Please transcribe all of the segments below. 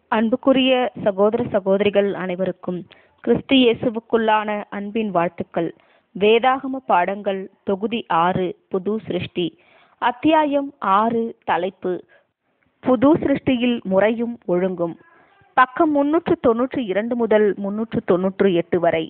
அன்புக்குரிய சகோதர சகோதரிகள் அனைவருக்கும் கிறிஸ்து இயேசுவுக்குள்ளான அன்பின் வாழ்த்துக்கள் வேதாகம பாடங்கள் தொகுதி ஆறு புது சிருஷ்டி அத்தியாயம் ஆறு தலைப்பு புது சிருஷ்டியில் முறையும் ஒழுங்கும் பக்கம் முன்னூற்று தொன்னூற்றி இரண்டு முதல் முன்னூற்று தொன்னூற்று எட்டு வரை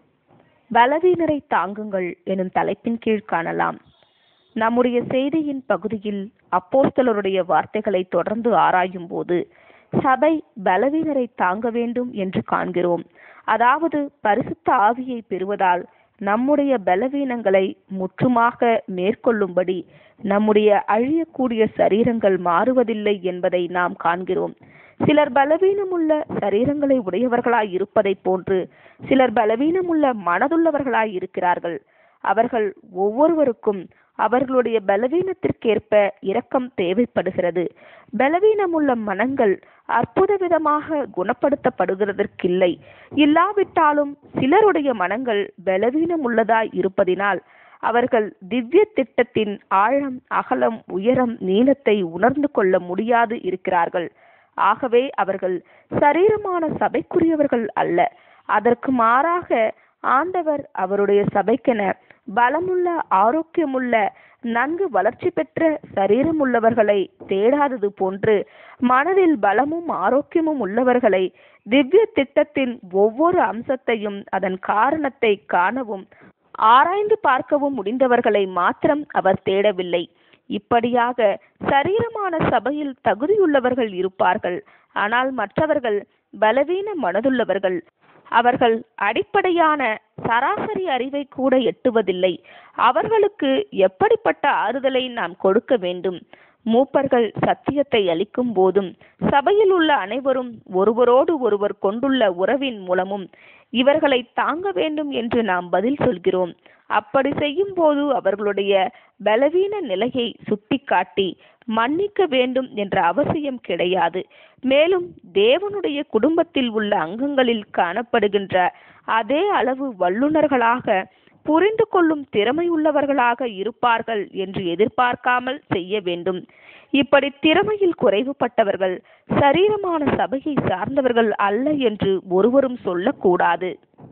பலவீனரை தாங்குங்கள் எனும் தலைப்பின் கீழ் காணலாம் நம்முடைய செய்தியின் பகுதியில் அப்போஸ்தலருடைய வார்த்தைகளை தொடர்ந்து ஆராயும் போது சபை பலவீனரை தாங்க வேண்டும் என்று காண்கிறோம் அதாவது பரிசுத்த ஆவியை பெறுவதால் நம்முடைய பலவீனங்களை முற்றுமாக மேற்கொள்ளும்படி நம்முடைய அழியக்கூடிய சரீரங்கள் மாறுவதில்லை என்பதை நாம் காண்கிறோம் சிலர் பலவீனமுள்ள சரீரங்களை உடையவர்களாய் இருப்பதைப் போன்று சிலர் பலவீனமுள்ள மனதுள்ளவர்களாய் இருக்கிறார்கள் அவர்கள் ஒவ்வொருவருக்கும் அவர்களுடைய பலவீனத்திற்கேற்ப இரக்கம் தேவைப்படுகிறது பலவீனமுள்ள மனங்கள் அற்புத விதமாக குணப்படுத்தப்படுகிறதற்கில்லை இல்லாவிட்டாலும் சிலருடைய மனங்கள் பலவீனம் உள்ளதாய் இருப்பதினால் அவர்கள் திவ்ய திட்டத்தின் ஆழம் அகலம் உயரம் நீளத்தை உணர்ந்து கொள்ள முடியாது இருக்கிறார்கள் ஆகவே அவர்கள் சரீரமான சபைக்குரியவர்கள் அல்ல அதற்கு மாறாக ஆண்டவர் அவருடைய சபைக்கென பலமுள்ள ஆரோக்கியமுள்ள நன்கு வளர்ச்சி பெற்ற சரீரம் உள்ளவர்களை தேடாதது போன்று மனதில் பலமும் ஆரோக்கியமும் உள்ளவர்களை திவ்ய திட்டத்தின் ஒவ்வொரு அம்சத்தையும் அதன் காரணத்தை காணவும் ஆராய்ந்து பார்க்கவும் முடிந்தவர்களை மாத்திரம் அவர் தேடவில்லை இப்படியாக சரீரமான சபையில் தகுதியுள்ளவர்கள் இருப்பார்கள் ஆனால் மற்றவர்கள் பலவீன மனதுள்ளவர்கள் அவர்கள் அடிப்படையான சராசரி அறிவை கூட எட்டுவதில்லை அவர்களுக்கு எப்படிப்பட்ட ஆறுதலை நாம் கொடுக்க வேண்டும் மூப்பர்கள் சத்தியத்தை அளிக்கும் போதும் சபையில் உள்ள அனைவரும் ஒருவரோடு ஒருவர் கொண்டுள்ள உறவின் மூலமும் இவர்களை தாங்க வேண்டும் என்று நாம் பதில் சொல்கிறோம் அப்படி செய்யும் போது அவர்களுடைய பலவீன நிலையை சுட்டிக்காட்டி மன்னிக்க வேண்டும் என்ற அவசியம் கிடையாது மேலும் தேவனுடைய குடும்பத்தில் உள்ள அங்கங்களில் காணப்படுகின்ற அதே அளவு வல்லுநர்களாக புரிந்து கொள்ளும் திறமையுள்ளவர்களாக இருப்பார்கள் என்று எதிர்பார்க்காமல் செய்ய வேண்டும் இப்படி திறமையில் குறைவுபட்டவர்கள் சரீரமான சபையை சார்ந்தவர்கள் அல்ல என்று ஒருவரும் சொல்லக்கூடாது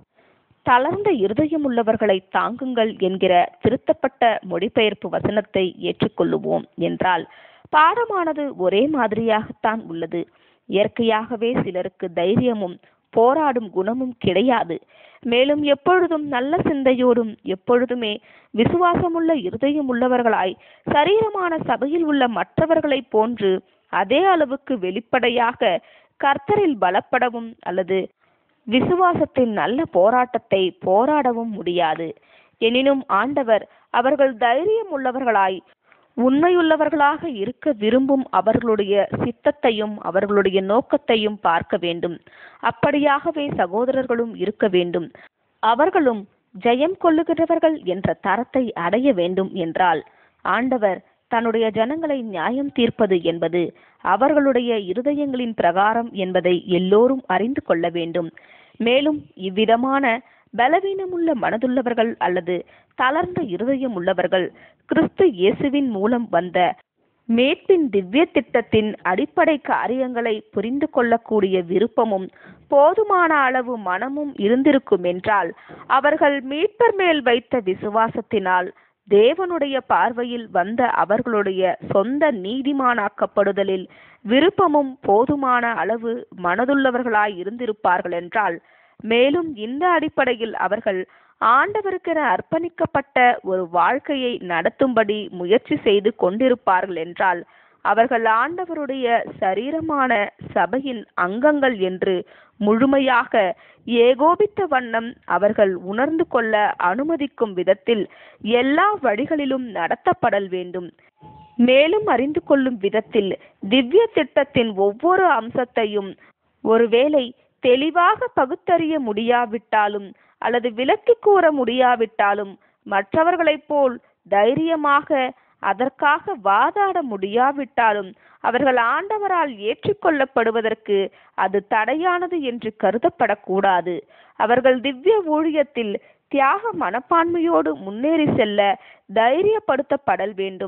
தளர்ந்த இருதயம் உள்ளவர்களை தாங்குங்கள் என்கிற திருத்தப்பட்ட மொழிபெயர்ப்பு வசனத்தை ஏற்றுக்கொள்ளுவோம் என்றால் பாடமானது ஒரே மாதிரியாகத்தான் உள்ளது இயற்கையாகவே சிலருக்கு தைரியமும் போராடும் குணமும் கிடையாது மேலும் எப்பொழுதும் நல்ல சிந்தையோடும் எப்பொழுதுமே விசுவாசமுள்ள இருதயம் உள்ளவர்களாய் சரீரமான சபையில் உள்ள மற்றவர்களைப் போன்று அதே அளவுக்கு வெளிப்படையாக கர்த்தரில் பலப்படவும் அல்லது விசுவாசத்தின் நல்ல போராட்டத்தை போராடவும் முடியாது எனினும் ஆண்டவர் அவர்கள் தைரியம் உள்ளவர்களாய் உண்மையுள்ளவர்களாக இருக்க விரும்பும் அவர்களுடைய சித்தத்தையும் அவர்களுடைய நோக்கத்தையும் பார்க்க வேண்டும் அப்படியாகவே சகோதரர்களும் இருக்க வேண்டும் அவர்களும் ஜெயம் கொள்ளுகிறவர்கள் என்ற தரத்தை அடைய வேண்டும் என்றால் ஆண்டவர் தன்னுடைய ஜனங்களை நியாயம் தீர்ப்பது என்பது அவர்களுடைய இருதயங்களின் பிரகாரம் என்பதை எல்லோரும் அறிந்து கொள்ள வேண்டும் மேலும் இவ்விதமான பலவீனமுள்ள மனதுள்ளவர்கள் அல்லது தளர்ந்த இருதயம் உள்ளவர்கள் கிறிஸ்து இயேசுவின் மூலம் வந்த மேற்பின் திவ்ய திட்டத்தின் அடிப்படை காரியங்களை புரிந்து கொள்ளக்கூடிய விருப்பமும் போதுமான அளவு மனமும் இருந்திருக்கும் என்றால் அவர்கள் மீட்பர் மேல் வைத்த விசுவாசத்தினால் தேவனுடைய பார்வையில் வந்த அவர்களுடைய சொந்த நீதிமானாக்கப்படுதலில் விருப்பமும் போதுமான அளவு மனதுள்ளவர்களாய் இருந்திருப்பார்கள் என்றால் மேலும் இந்த அடிப்படையில் அவர்கள் ஆண்டவருக்கென அர்ப்பணிக்கப்பட்ட ஒரு வாழ்க்கையை நடத்தும்படி முயற்சி செய்து கொண்டிருப்பார்கள் என்றால் அவர்கள் ஆண்டவருடைய சரீரமான சபையின் அங்கங்கள் என்று முழுமையாக ஏகோபித்த வண்ணம் அவர்கள் உணர்ந்து கொள்ள அனுமதிக்கும் விதத்தில் எல்லா வழிகளிலும் நடத்தப்படல் வேண்டும் மேலும் அறிந்து கொள்ளும் விதத்தில் திவ்ய திட்டத்தின் ஒவ்வொரு அம்சத்தையும் ஒருவேளை தெளிவாக பகுத்தறிய முடியாவிட்டாலும் அல்லது விளக்கி கூற முடியாவிட்டாலும் மற்றவர்களைப் போல் தைரியமாக அதற்காக வாதாட முடியாவிட்டாலும் அவர்கள் ஆண்டவரால் ஏற்றுக்கொள்ளப்படுவதற்கு அது தடையானது என்று கருதப்படக்கூடாது அவர்கள் திவ்ய ஊழியத்தில் தியாக மனப்பான்மையோடு முன்னேறி செல்ல தைரியப்படுத்தப்படல் வேண்டும்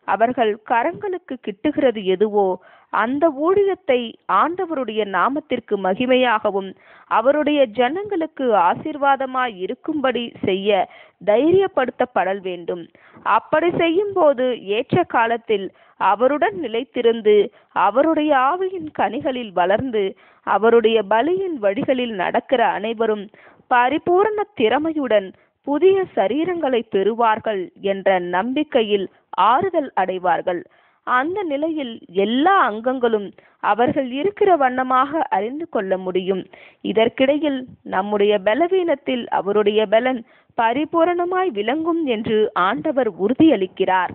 அவர்கள் கரங்களுக்கு கிட்டுகிறது எதுவோ அந்த ஊழியத்தை ஆண்டவருடைய நாமத்திற்கு மகிமையாகவும் அவருடைய ஜனங்களுக்கு ஆசீர்வாதமாய் இருக்கும்படி செய்ய தைரியப்படுத்தப்படல் வேண்டும் அப்படி செய்யும் போது ஏற்ற காலத்தில் அவருடன் நிலைத்திருந்து அவருடைய ஆவியின் கனிகளில் வளர்ந்து அவருடைய பலியின் வழிகளில் நடக்கிற அனைவரும் பரிபூரண திறமையுடன் புதிய சரீரங்களை பெறுவார்கள் என்ற நம்பிக்கையில் ஆறுதல் அடைவார்கள் அந்த நிலையில் எல்லா அங்கங்களும் அவர்கள் இருக்கிற வண்ணமாக அறிந்து கொள்ள முடியும் இதற்கிடையில் நம்முடைய பலவீனத்தில் அவருடைய பலன் பரிபூரணமாய் விளங்கும் என்று ஆண்டவர் உறுதியளிக்கிறார்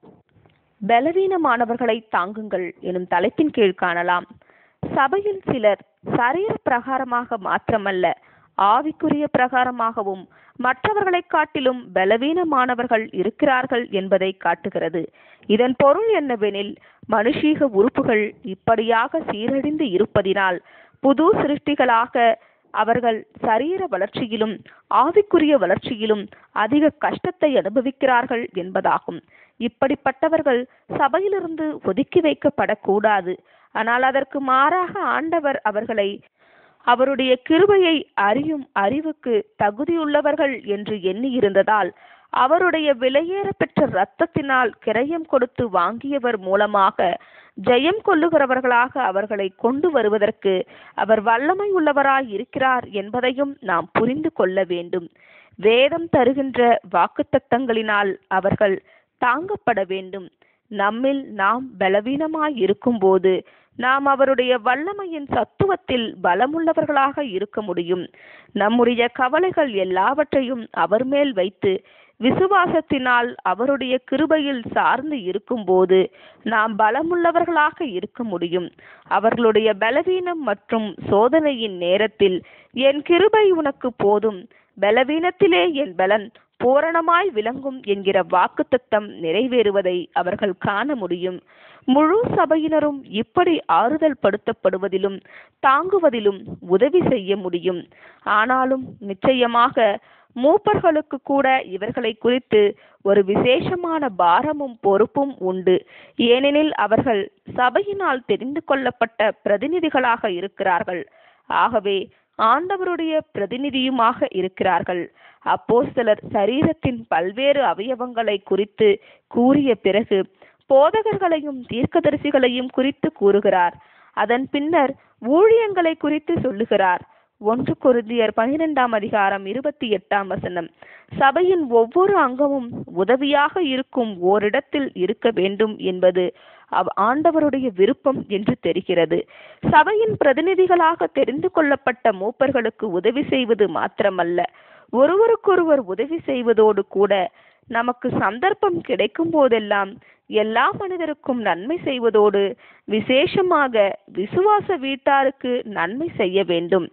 பலவீனமானவர்களை தாங்குங்கள் எனும் தலைப்பின் கீழ் காணலாம் சபையில் சிலர் சரீர பிரகாரமாக மாத்திரமல்ல ஆவிக்குரிய பிரகாரமாகவும் மற்றவர்களை காட்டிலும் பலவீனமானவர்கள் இருக்கிறார்கள் என்பதை காட்டுகிறது இதன் பொருள் என்னவெனில் மனுஷீக உறுப்புகள் இப்படியாக சீரழிந்து இருப்பதினால் புது சிருஷ்டிகளாக அவர்கள் சரீர வளர்ச்சியிலும் ஆவிக்குரிய வளர்ச்சியிலும் அதிக கஷ்டத்தை அனுபவிக்கிறார்கள் என்பதாகும் இப்படிப்பட்டவர்கள் சபையிலிருந்து ஒதுக்கி வைக்கப்படக்கூடாது ஆனால் அதற்கு மாறாக ஆண்டவர் அவர்களை அவருடைய கிருபையை அறியும் அறிவுக்கு தகுதியுள்ளவர்கள் என்று எண்ணி இருந்ததால் அவருடைய விலையேற பெற்ற இரத்தத்தினால் கிரயம் கொடுத்து வாங்கியவர் மூலமாக ஜெயம் கொள்ளுகிறவர்களாக அவர்களை கொண்டு வருவதற்கு அவர் வல்லமை உள்ளவராய் இருக்கிறார் என்பதையும் நாம் புரிந்து கொள்ள வேண்டும் வேதம் தருகின்ற வாக்குத்தத்தங்களினால் அவர்கள் தாங்கப்பட வேண்டும் நம்மில் நாம் பலவீனமாய் இருக்கும்போது நாம் அவருடைய வல்லமையின் சத்துவத்தில் பலமுள்ளவர்களாக இருக்க முடியும் நம்முடைய கவலைகள் எல்லாவற்றையும் அவர் மேல் வைத்து விசுவாசத்தினால் அவருடைய கிருபையில் சார்ந்து இருக்கும்போது நாம் பலமுள்ளவர்களாக இருக்க முடியும் அவர்களுடைய பலவீனம் மற்றும் சோதனையின் நேரத்தில் என் கிருபை உனக்கு போதும் பலவீனத்திலே என் பலன் பூரணமாய் விளங்கும் என்கிற வாக்குத்தத்தம் நிறைவேறுவதை அவர்கள் காண முடியும் முழு சபையினரும் இப்படி ஆறுதல் படுத்தப்படுவதிலும் தாங்குவதிலும் உதவி செய்ய முடியும் ஆனாலும் நிச்சயமாக மூப்பர்களுக்கு கூட இவர்களை குறித்து ஒரு விசேஷமான பாரமும் பொறுப்பும் உண்டு ஏனெனில் அவர்கள் சபையினால் தெரிந்து கொள்ளப்பட்ட பிரதிநிதிகளாக இருக்கிறார்கள் ஆகவே ஆண்டவருடைய பிரதிநிதியுமாக இருக்கிறார்கள் அப்போஸ்தலர் சரீரத்தின் பல்வேறு அவயவங்களை குறித்து கூறிய பிறகு போதகர்களையும் தீர்க்கதரிசிகளையும் குறித்து கூறுகிறார் அதன் பின்னர் ஊழியங்களை குறித்து சொல்லுகிறார் ஒன்று கொருந்தியர் பனிரெண்டாம் அதிகாரம் இருபத்தி எட்டாம் வசனம் சபையின் ஒவ்வொரு அங்கமும் உதவியாக இருக்கும் ஓரிடத்தில் இருக்க வேண்டும் என்பது அவ் ஆண்டவருடைய விருப்பம் என்று தெரிகிறது சபையின் பிரதிநிதிகளாக தெரிந்து கொள்ளப்பட்ட மூப்பர்களுக்கு உதவி செய்வது மாத்திரமல்ல ஒருவருக்கொருவர் உதவி செய்வதோடு கூட நமக்கு சந்தர்ப்பம் கிடைக்கும் போதெல்லாம் எல்லா மனிதருக்கும் நன்மை செய்வதோடு விசேஷமாக விசுவாச வீட்டாருக்கு நன்மை செய்ய வேண்டும்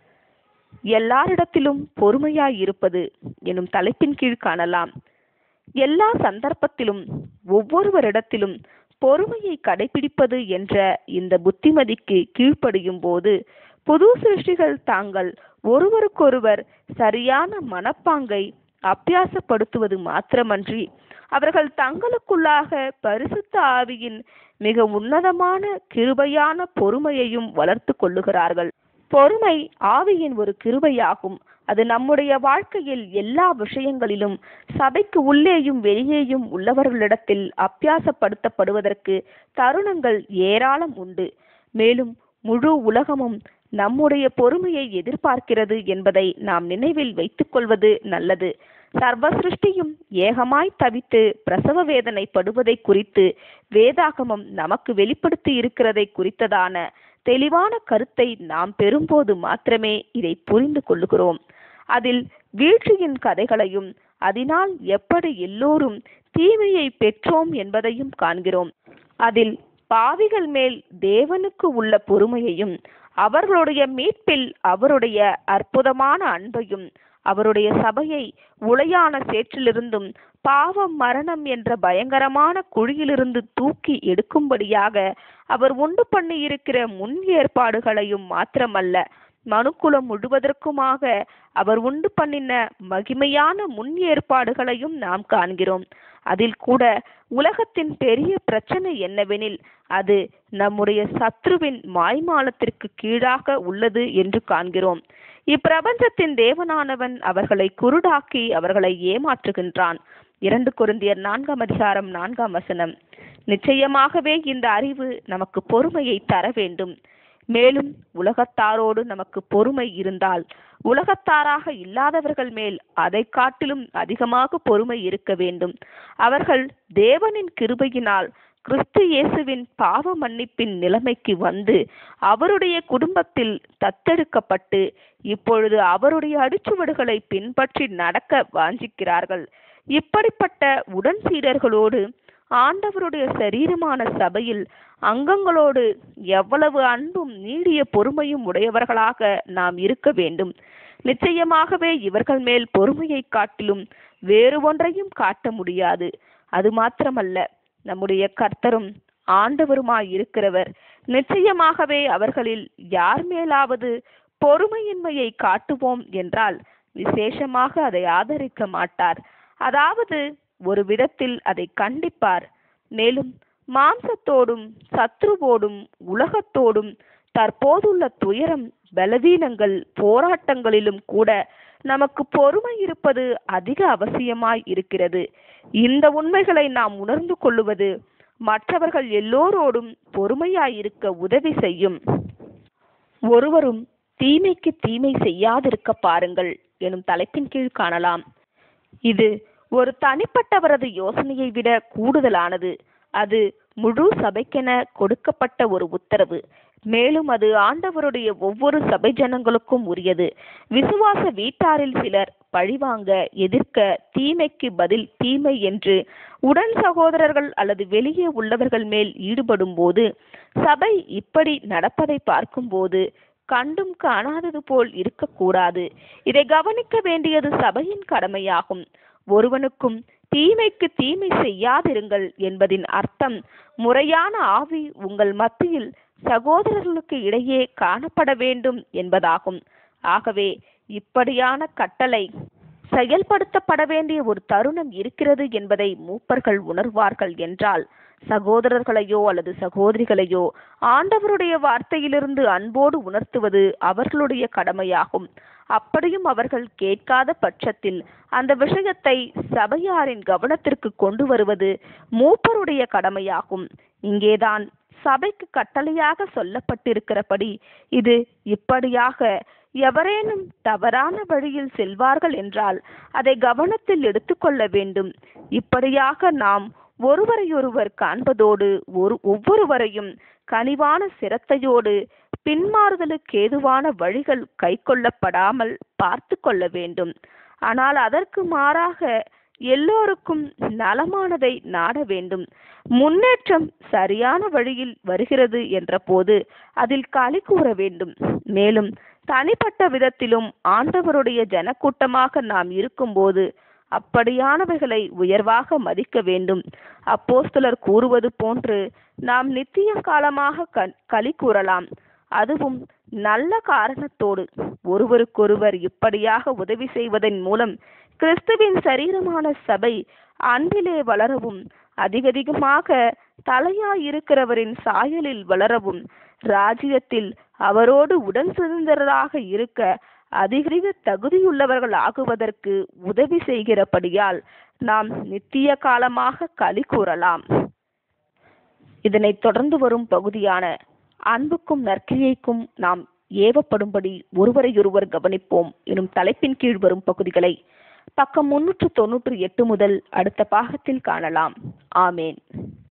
எல்லாரிடத்திலும் பொறுமையாய் இருப்பது எனும் தலைப்பின் கீழ் காணலாம் எல்லா சந்தர்ப்பத்திலும் ஒவ்வொருவரிடத்திலும் பொறுமையை கடைபிடிப்பது என்ற இந்த புத்திமதிக்கு கீழ்ப்படியும் போது புது சிருஷ்டிகள் தாங்கள் ஒருவருக்கொருவர் சரியான மனப்பாங்கை அபியாசப்படுத்துவது மாத்திரமன்றி அவர்கள் தங்களுக்குள்ளாக பரிசுத்த ஆவியின் மிக உன்னதமான கிருபையான பொறுமையையும் வளர்த்து கொள்ளுகிறார்கள் பொறுமை ஆவியின் ஒரு கிருபையாகும் அது நம்முடைய வாழ்க்கையில் எல்லா விஷயங்களிலும் சபைக்கு உள்ளேயும் வெளியேயும் உள்ளவர்களிடத்தில் அப்பியாசப்படுத்தப்படுவதற்கு தருணங்கள் ஏராளம் உண்டு மேலும் முழு உலகமும் நம்முடைய பொறுமையை எதிர்பார்க்கிறது என்பதை நாம் நினைவில் வைத்துக் கொள்வது நல்லது சர்வ சிருஷ்டியும் ஏகமாய் தவித்து பிரசவ வேதனை படுவதை குறித்து வேதாகமம் நமக்கு வெளிப்படுத்தி இருக்கிறதை குறித்ததான தெளிவான கருத்தை நாம் பெறும்போது மாத்திரமே இதை புரிந்து கொள்ளுகிறோம் அதில் வீழ்ச்சியின் கதைகளையும் அதனால் எப்படி எல்லோரும் தீமையை பெற்றோம் என்பதையும் காண்கிறோம் அதில் பாவிகள் மேல் தேவனுக்கு உள்ள பொறுமையையும் அவர்களுடைய மீட்பில் அவருடைய அற்புதமான அன்பையும் அவருடைய சபையை உளையான சேற்றிலிருந்தும் பாவம் மரணம் என்ற பயங்கரமான குழியிலிருந்து தூக்கி எடுக்கும்படியாக அவர் உண்டு பண்ணி இருக்கிற முன் ஏற்பாடுகளையும் மாத்திரமல்ல மனுக்குலம் முழுவதற்குமாக அவர் உண்டு பண்ணின மகிமையான முன் ஏற்பாடுகளையும் நாம் காண்கிறோம் அதில் கூட உலகத்தின் பெரிய பிரச்சனை என்னவெனில் அது நம்முடைய சத்ருவின் மாய்மாலத்திற்கு கீழாக உள்ளது என்று காண்கிறோம் இப்பிரபஞ்சத்தின் தேவனானவன் அவர்களை குருடாக்கி அவர்களை ஏமாற்றுகின்றான் இரண்டு குருந்தியர் நான்காம் அதிகாரம் நான்காம் வசனம் நிச்சயமாகவே இந்த அறிவு நமக்கு பொறுமையை தர வேண்டும் மேலும் உலகத்தாரோடு நமக்கு பொறுமை இருந்தால் உலகத்தாராக இல்லாதவர்கள் மேல் அதை காட்டிலும் அதிகமாக பொறுமை இருக்க வேண்டும் அவர்கள் தேவனின் கிருபையினால் கிறிஸ்து இயேசுவின் பாவ மன்னிப்பின் நிலைமைக்கு வந்து அவருடைய குடும்பத்தில் தத்தெடுக்கப்பட்டு இப்பொழுது அவருடைய அடிச்சுவடுகளை பின்பற்றி நடக்க வாஞ்சிக்கிறார்கள் இப்படிப்பட்ட உடன் சீடர்களோடு ஆண்டவருடைய சரீரமான சபையில் அங்கங்களோடு எவ்வளவு அன்பும் நீடிய பொறுமையும் உடையவர்களாக நாம் இருக்க வேண்டும் நிச்சயமாகவே இவர்கள் மேல் பொறுமையை காட்டிலும் வேறு ஒன்றையும் காட்ட முடியாது அது மாத்திரமல்ல நம்முடைய கர்த்தரும் ஆண்டவருமாய் இருக்கிறவர் நிச்சயமாகவே அவர்களில் யார் மேலாவது பொறுமையின்மையை காட்டுவோம் என்றால் விசேஷமாக அதை ஆதரிக்க மாட்டார் அதாவது ஒரு விதத்தில் அதை கண்டிப்பார் மேலும் மாம்சத்தோடும் சத்ருவோடும் உலகத்தோடும் தற்போதுள்ள துயரம் பலவீனங்கள் போராட்டங்களிலும் கூட நமக்கு பொறுமை இருப்பது அதிக அவசியமாய் இருக்கிறது இந்த உண்மைகளை நாம் உணர்ந்து கொள்ளுவது மற்றவர்கள் எல்லோரோடும் பொறுமையாயிருக்க உதவி செய்யும் ஒருவரும் தீமைக்கு தீமை செய்யாதிருக்க பாருங்கள் எனும் தலைப்பின் கீழ் காணலாம் இது ஒரு தனிப்பட்டவரது யோசனையை விட கூடுதலானது அது முழு சபைக்கென கொடுக்கப்பட்ட ஒரு உத்தரவு மேலும் அது ஆண்டவருடைய ஒவ்வொரு சபை ஜனங்களுக்கும் உரியது விசுவாச வீட்டாரில் சிலர் பழிவாங்க எதிர்க்க தீமைக்கு பதில் தீமை என்று உடன் சகோதரர்கள் அல்லது வெளியே உள்ளவர்கள் மேல் ஈடுபடும் போது சபை இப்படி நடப்பதை பார்க்கும்போது கண்டும் காணாதது போல் இருக்கக்கூடாது இதை கவனிக்க வேண்டியது சபையின் கடமையாகும் ஒருவனுக்கும் தீமைக்கு தீமை செய்யாதிருங்கள் என்பதின் அர்த்தம் முறையான ஆவி உங்கள் மத்தியில் சகோதரர்களுக்கு இடையே காணப்பட வேண்டும் என்பதாகும் ஆகவே இப்படியான கட்டளை செயல்படுத்தப்பட வேண்டிய ஒரு தருணம் இருக்கிறது என்பதை மூப்பர்கள் உணர்வார்கள் என்றால் சகோதரர்களையோ அல்லது சகோதரிகளையோ ஆண்டவருடைய வார்த்தையிலிருந்து அன்போடு உணர்த்துவது அவர்களுடைய கடமையாகும் அப்படியும் அவர்கள் கேட்காத பட்சத்தில் அந்த விஷயத்தை சபையாரின் கவனத்திற்கு கொண்டு வருவது மூப்பருடைய கடமையாகும் இங்கேதான் சபைக்கு கட்டளையாக சொல்லப்பட்டிருக்கிறபடி இது இப்படியாக எவரேனும் தவறான வழியில் செல்வார்கள் என்றால் அதை கவனத்தில் எடுத்துக்கொள்ள வேண்டும் இப்படியாக நாம் ஒருவரையொருவர் காண்பதோடு ஒரு ஒவ்வொருவரையும் கனிவான சிரத்தையோடு பின்மாறுதலுக்கு ஏதுவான வழிகள் கைக்கொள்ளப்படாமல் பார்த்து கொள்ள வேண்டும் ஆனால் அதற்கு மாறாக எல்லோருக்கும் நலமானதை நாட வேண்டும் முன்னேற்றம் சரியான வழியில் வருகிறது என்ற போது அதில் களி கூற வேண்டும் மேலும் தனிப்பட்ட விதத்திலும் ஆண்டவருடைய ஜனக்கூட்டமாக நாம் இருக்கும்போது அப்படியானவைகளை உயர்வாக மதிக்க வேண்டும் அப்போஸ்தலர் கூறுவது போன்று நாம் நித்திய காலமாக களி கூறலாம் அதுவும் நல்ல காரணத்தோடு ஒருவருக்கொருவர் இப்படியாக உதவி செய்வதன் மூலம் கிறிஸ்துவின் சரீரமான சபை அன்பிலே வளரவும் அதிகதிகமாக தலையாயிருக்கிறவரின் சாயலில் வளரவும் ராஜ்யத்தில் அவரோடு உடன் சுதந்திரராக இருக்க அதிகரிக தகுதியுள்ளவர்கள் ஆகுவதற்கு உதவி செய்கிறபடியால் நாம் நித்திய காலமாக களி கூறலாம் இதனைத் தொடர்ந்து வரும் பகுதியான அன்புக்கும் நற்கிரியைக்கும் நாம் ஏவப்படும்படி ஒருவரையொருவர் கவனிப்போம் எனும் தலைப்பின் கீழ் வரும் பகுதிகளை பக்கம் முன்னூற்று தொன்னூற்று எட்டு முதல் அடுத்த பாகத்தில் காணலாம் ஆமேன்